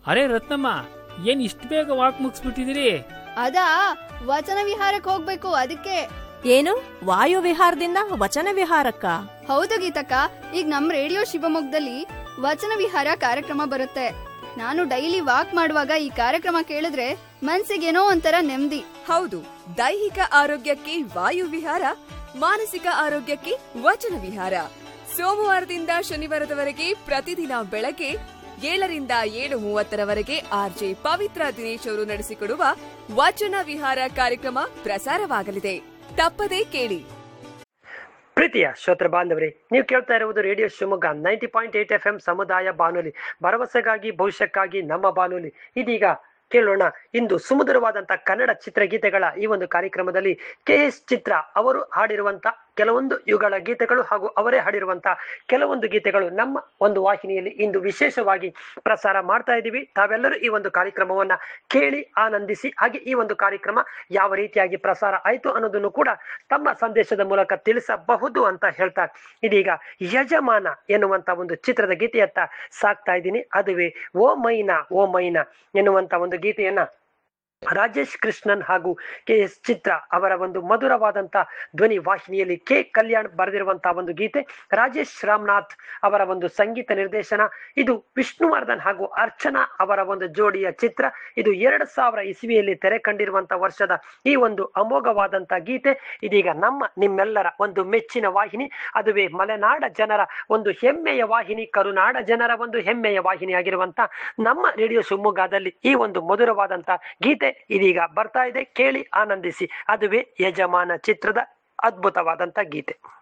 ಅರೆ ರತ್ನಮ್ಮ ಏನ್ ಇಷ್ಟು ಬೇಗ ವಾಕ್ ಮುಗಿಸ್ಬಿಟ್ಟಿದಿರಿ ಅದಾ ವಚನ ವಿಹಾರಕ್ಕೆ ಹೋಗ್ಬೇಕು ಅದಕ್ಕೆ ಏನು ವಾಯು ವಿಹಾರದಿಂದ ವಚನ ವಿಹಾರಕ್ಕ ಹೌದು ಗೀತಕ್ಕ ಈಗ ನಮ್ ರೇಡಿಯೋ ಶಿವಮೊಗ್ಗದಲ್ಲಿ ವಚನ ವಿಹಾರ ಕಾರ್ಯಕ್ರಮ ಬರುತ್ತೆ ನಾನು ಡೈಲಿ ವಾಕ್ ಮಾಡುವಾಗ ಈ ಕಾರ್ಯಕ್ರಮ ಕೇಳಿದ್ರೆ ಮನ್ಸಿಗೇನೋ ಒಂಥರ ನೆಮ್ಮದಿ ಹೌದು ದೈಹಿಕ ಆರೋಗ್ಯಕ್ಕೆ ವಾಯು ವಿಹಾರ ಮಾನಸಿಕ ಆರೋಗ್ಯಕ್ಕೆ ವಚನ ವಿಹಾರ ಸೋಮವಾರದಿಂದ ಶನಿವಾರದವರೆಗೆ ಪ್ರತಿದಿನ ಬೆಳಗ್ಗೆ ಏಳರಿಂದ ಏಳು ಮೂವತ್ತರವರೆಗೆ ಆರ್ಜೆ ಪವಿತ್ರ ದಿನೇಶ್ ಅವರು ನಡೆಸಿಕೊಡುವ ವಚನ ವಿಹಾರ ಕಾರ್ಯಕ್ರಮ ಪ್ರಸಾರವಾಗಲಿದೆ ತಪ್ಪದೇ ಕೇಳಿ ಪ್ರೀತಿಯ ಶ್ರೋತೃ ಬಾಂಧವರೇ ನೀವು ಕೇಳ್ತಾ ಇರುವುದು radio Shivamogga ninety point eight F M ಸಮುದಾಯ ಬಾನುಲಿ ಭರವಸೆಗಾಗಿ ಭವಿಷ್ಯಕ್ಕಾಗಿ ನಮ್ಮ ಬಾನುಲಿ ಇದೀಗ ಕೇಳೋಣ ಇಂದು ಸುಮಧುರವಾದಂಥ ಕನ್ನಡ ಚಿತ್ರಗೀತೆಗಳ ಈ ಒಂದು ಕಾರ್ಯಕ್ರಮದಲ್ಲಿ ಕೆ ಎಸ್ ಚಿತ್ರ ಅವರು ಹಾಡಿರುವಂತ ಕೆಲವೊಂದು ಯುಗಳ ಗೀತೆಗಳು ಹಾಗೂ ಅವರೇ ಹಾಡಿರುವಂತ ಕೆಲವೊಂದು ಗೀತೆಗಳು ನಮ್ಮ ಒಂದು ವಾಹಿನಿಯಲ್ಲಿ ಇಂದು ವಿಶೇಷವಾಗಿ ಪ್ರಸಾರ ಮಾಡ್ತಾ ಇದ್ದೀವಿ ತಾವೆಲ್ಲರೂ ಈ ಒಂದು ಕಾರ್ಯಕ್ರಮವನ್ನ ಕೇಳಿ ಆನಂದಿಸಿ ಹಾಗೆ ಈ ಒಂದು ಕಾರ್ಯಕ್ರಮ ಯಾವ ರೀತಿಯಾಗಿ ಪ್ರಸಾರ ಆಯ್ತು ಅನ್ನೋದನ್ನು ಕೂಡ ತಮ್ಮ ಸಂದೇಶದ ಮೂಲಕ ತಿಳಿಸಬಹುದು ಅಂತ ಹೇಳ್ತಾ ಇದೀಗ ಯಜಮಾನ ಎನ್ನುವಂತ ಒಂದು ಚಿತ್ರದ ಗೀತೆಯತ್ತ ಸಾಕ್ತಾ ಇದ್ದೀನಿ ಅದುವೇ ಓ ಮೈನಾ ಓ ಮೈನಾ ಎನ್ನುವಂತ ಒಂದು ಗೀತೆಯನ್ನ ರಾಜೇಶ್ ಕೃಷ್ಣನ್ ಹಾಗೂ ಕೆ ಎಸ್ ಚಿತ್ರ ಅವರ ಒಂದು ಮಧುರವಾದಂತ ಧ್ವನಿ ವಾಹಿನಿಯಲ್ಲಿ ಕೆ ಕಲ್ಯಾಣ್ ಬರೆದಿರುವಂತಹ ಒಂದು ಗೀತೆ ರಾಜೇಶ್ ರಾಮನಾಥ್ ಅವರ ಒಂದು ಸಂಗೀತ ನಿರ್ದೇಶನ ಇದು ವಿಷ್ಣುವರ್ಧನ್ ಹಾಗೂ ಅರ್ಚನಾ ಅವರ ಒಂದು ಜೋಡಿಯ ಚಿತ್ರ ಇದು ಎರಡು ಸಾವಿರ ಇಸವಿಯಲ್ಲಿ ತೆರೆ ಕಂಡಿರುವಂತಹ ವರ್ಷದ ಈ ಒಂದು ಅಮೋಘವಾದಂತ ಗೀತೆ ಇದೀಗ ನಮ್ಮ ನಿಮ್ಮೆಲ್ಲರ ಒಂದು ಮೆಚ್ಚಿನ ವಾಹಿನಿ ಅದುವೇ ಮಲೆನಾಡ ಜನರ ಒಂದು ಹೆಮ್ಮೆಯ ವಾಹಿನಿ ಕರುನಾಡ ಜನರ ಒಂದು ಹೆಮ್ಮೆಯ ವಾಹಿನಿ ಆಗಿರುವಂತ ನಮ್ಮ ರೇಡಿಯೋ ಶಿವಮೊಗ್ಗದಲ್ಲಿ ಈ ಒಂದು ಮಧುರವಾದಂತ ಗೀತೆ ಇದೀಗ ಬರ್ತಾ ಇದೆ ಕೇಳಿ ಆನಂದಿಸಿ ಅದುವೇ ಯಜಮಾನ ಚಿತ್ರದ ಅದ್ಭುತವಾದಂತ ಗೀತೆ